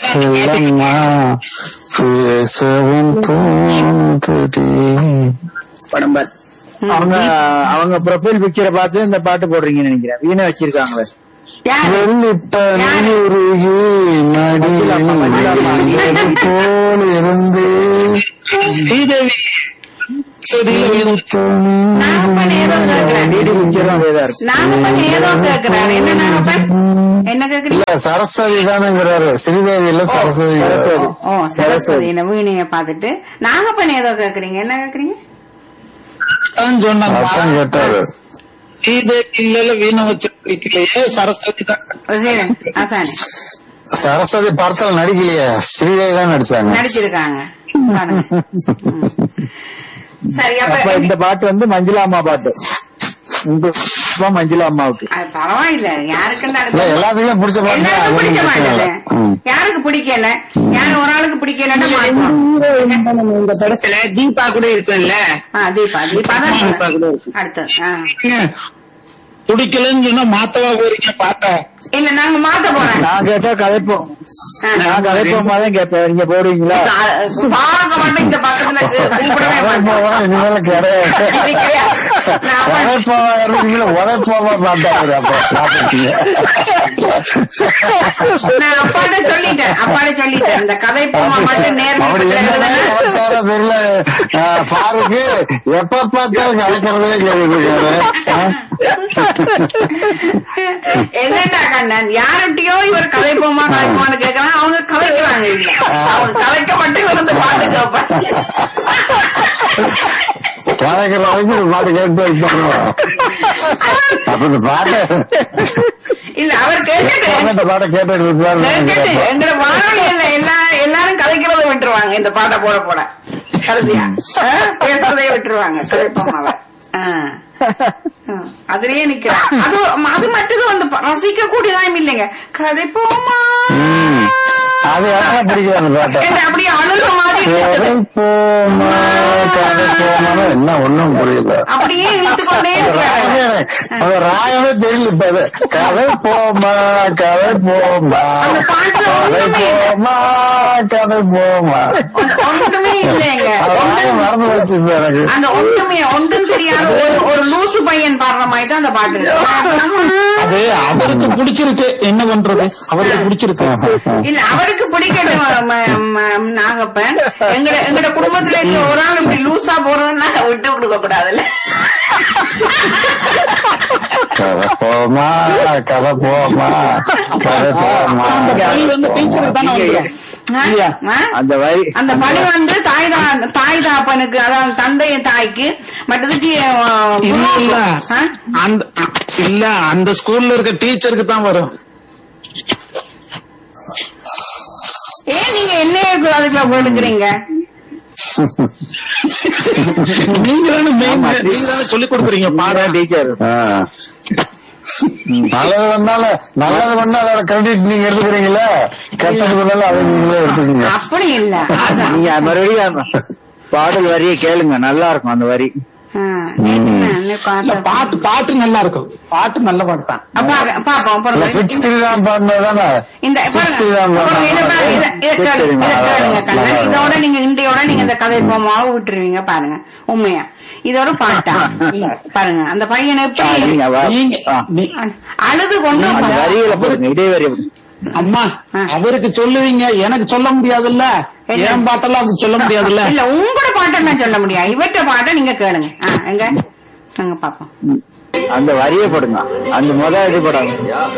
சொல்லம்மா பேசவும் தோன்றுதே படம் பார்த்து அவங்க அவங்க ப்ரொஃபைல் பிக்சரை பார்த்து இந்த பாட்டு போடுறீங்கன்னு நினைக்கிறேன் வீணை வச்சிருக்காங்களே யாரு வெள்ளிப்பனி உருகி மடியில் போல் இருந்து ஸ்ரீதேவி நாகப்பன் ஏதோ கேக்குறேன் டிடி பிக்சரும் அதேதான் இருக்கு நாகப்பன் ஏதோ கேக்குறாரு என்ன நாகப்பன் என்ன கேக்குறீங்க இல்ல சரஸ்வதி தானேங்கிறாரு ஸ்ரீதேவி இல்ல சரஸ்வதி சரஸ்வதி. ஓ சரஸ்வதி என்ன வீணைய பாத்துட்டு நாகப்பன் ஏதோ கேக்குறீங்க என்ன கேக்குறீங்க தான் சொன்னாங்க அதான் கேட்டாரு ஸ்ரீதேவி இல்ல வீணை வச்சிருக்கலையே சரஸ்வதி தான் ஓ, சரி அதானே சரஸ்வதி படத்துல நடிக்கலையே ஸ்ரீதேவி தான் நடிச்சாங்க நடிச்சிருக்காங்க பாருங்க. ம். சரி அப்ப அப்ப இந்த பாட்டு வந்து மஞ்சுளா அம்மா பாட்டு இந்த இப்ப மஞ்சுளா அம்மாவுக்கு அது பரவாயில்ல யாருக்கு இந்த இல்ல அடுத்த- எல்லாத்துக்குமே பிடிச்ச பாட்டு தான், எல்லாருக்கும் அது பிடிக்க ஒண்ணும் பிரச்சனை மாட்டேது இல்ல. ம். யாருக்கு பிடிக்கல யாரு ஒரு ஆளுக்கு பிடிக்கலன்னா மாற்றுவோம் இந்த படத்துல தீபா கூட இருக்குல்ல ஆ தீபா தீபா தான் தீபா கூட சொன்னேன். இருக்கு. அடுத்தது ஆ. பிடிக்கலன்னு சொன்னா மாத்தவா போறீங்க பாட்ட இல்ல நாங்க மாத்த போறேன் நான் கேட்டா கதைப்போம் ஆ. நான் கதைப்போமா தான் கேட்பேன் நீங்க போடுவீங்களா பார்க்க மாட்டேன் இந்த பக்கத்துல கூப்பிடவே மாட்டேன் கதைப்போவா இனிமேல கிடையாது இது கிடையாது. நான் வந்து- கதைப்போவா இருந்தீங்களா உதைப்போவா மாட்டாரு அப்ப பாத்துட்டீங்க. நான் அப்பாட்ட சொல்லிட்டேன் அப்பாட்ட சொல்லிட்டேன் இந்த கதை போமா மட்டும் அப்படி என்னதான் நேர்மையா அவசார தெரியல ஆஹ், பாருக்கு எப்ப பார்த்தாலும் கலைக்கிறதே கேள்விப்பட்டாரு என்னடா கண்ணன் யார்கிட்டயோ இவர் கதை போமா கதைப்போமான்னு கேக்குறான் அவங்க கதைக்கிறாங்க இல்ல அவங்க கதைக்க மட்டும் வந்து பாட்டு கேட்பாங்க கலைக்கிற வரைக்கும் இந்த பாட்டு கேட்டு இருப்பாங்க அப்ப இந்த பாட்டு இல்ல அவர் கேட்டுட்டு இந்த பாட்டை கேட்டு இருப்பாரு கேட்டுட்டு எங்க வானொலியில எல்லா எல்லாரும் கதைக்கிறத விட்டுருவாங்க இந்த பாட்டை போட போட கருதியா ஆ? பேசுறதே விட்டுருவாங்க கதைப்போமாவ ஆ. ஆ. அதுலயே நிக்கிறேன் அது அது மற்றது வந்து ரசிக்க கூடியதான் இல்லைங்க கதைப்போமா அது யாரும் பிடிக்காது அந்த பாட்டை என்ன அப்படியே அழுற மாதிரி இருக்குது. கதைப்போமா கதைப்போமா என்ன ஒண்ணும் புரியல அப்படியே இழுத்து கொண்டே ராயமே இருக்காங்க அது ராயமே தெரியல இப்ப அது கதை போமா கதை போமா அந்த பாட்டுல கதை ஒண்ணுமே போமா கதை போமா ஒன்றுமே இல்லைங்க அது ராயம் மறந்து வச்சு இப்ப எனக்கு அந்த ஒன்றுமே ஒன்றும் தெரியாத ஒரு ஒரு லூசு பையன் பாடுற மாதிரி தான் அந்த பாட்டு இருக்கு. அது அவருக்கு பிடிச்சிருக்கு என்ன பண்றது அவருக்கு பிடிச்சிருக்கு இல்ல அவருக்கு பிடிக்கட்டும் ம- ம- நாகப்பன் எங்கட எங்கட குடும்பத்துல இருக்க ஒரு ஆள் இப்படி லூசா போறதுன்னா விட்டு கொடுக்க கூடாதுல்ல கதை போமா கதை போமா கதை போமா நீ வந்து டீச்சருக்கு தானே வந்திருக்கு. ஆ? இல்லையா? ஆ? அந்த வரி அந்த பணி வந்து தாய் தா- தாய் தாப்பனுக்கு அதாவது தந்தைய தாய்க்கு மற்றதுக்கு அஹ், இல்ல இல்ல ஆ? அந்த இல்ல அந்த ஸ்கூல்ல இருக்க டீச்சருக்கு தான் வரும் ஏன் நீங்க என்னைய அதுக்குள்ள போட்டுக்கிறீங்க நீங்க தானே மெயின் நீங்க தானே சொல்லி கொடுக்குறீங்க பாடம் டீச்சர் ஆ. நல்லது வந்தாலும் நல்லது பண்ணா அதோட கிரெடிட் நீங்க எடுத்துக்கிறீங்களா கெட்டது பண்ணாலும் அதை நீங்களே எடுத்துக்கீங்க அப்படி இல்ல அதான். நீங்க மறுபடியும் பாடல் வரியை கேளுங்க நல்லா இருக்கும் அந்த வரி ஆ, நேத்து நான் என்ன இல்ல, பார்த்தேன். பாட்டு பாட்டு நல்லா இருக்கும் பாட்டு நல்ல பாட்டு தான் அப்பா, பாப்போம் பாருங்க. சிக்ஸ்டி தான் பாடினது தானே இந்த சிக்ஸ்டி பாருங்க, தான் பாருங்க, இதை பாருங்க, இதை- இதை சரி, கேளுங்க, சரிம்மா. இதை கேளுங்க, கண்ணன். அதான், இதோட நீங்க இந்தியோட நீங்க இந்த கதை போமாவை விட்டுருவீங்க பாருங்க உண்மையா இதோட பாட்டா பாருங்க அந்த பையனை ஆ, எப்படி நீங்க வா- நீங்க ஆ. நீ- அழுது கொண்டு அந்த வரிகளை போடுங்க இதே வரி அம்மா ஆ. அவருக்கு சொல்லுவீங்க எனக்கு சொல்ல முடியாதுல்ல என்ன? என் பாட்டெல்லாம் அப்படி சொல்ல முடியாதுல்ல இல்ல உங்களோட பாட்டை நான் சொல்ல முடியாது இவற்ற பாட்டை நீங்க கேளுங்க ஆ, எங்க நாங்க பாப்போம் அந்த வரியை போடுங்க அந்த முத இது போடாங்க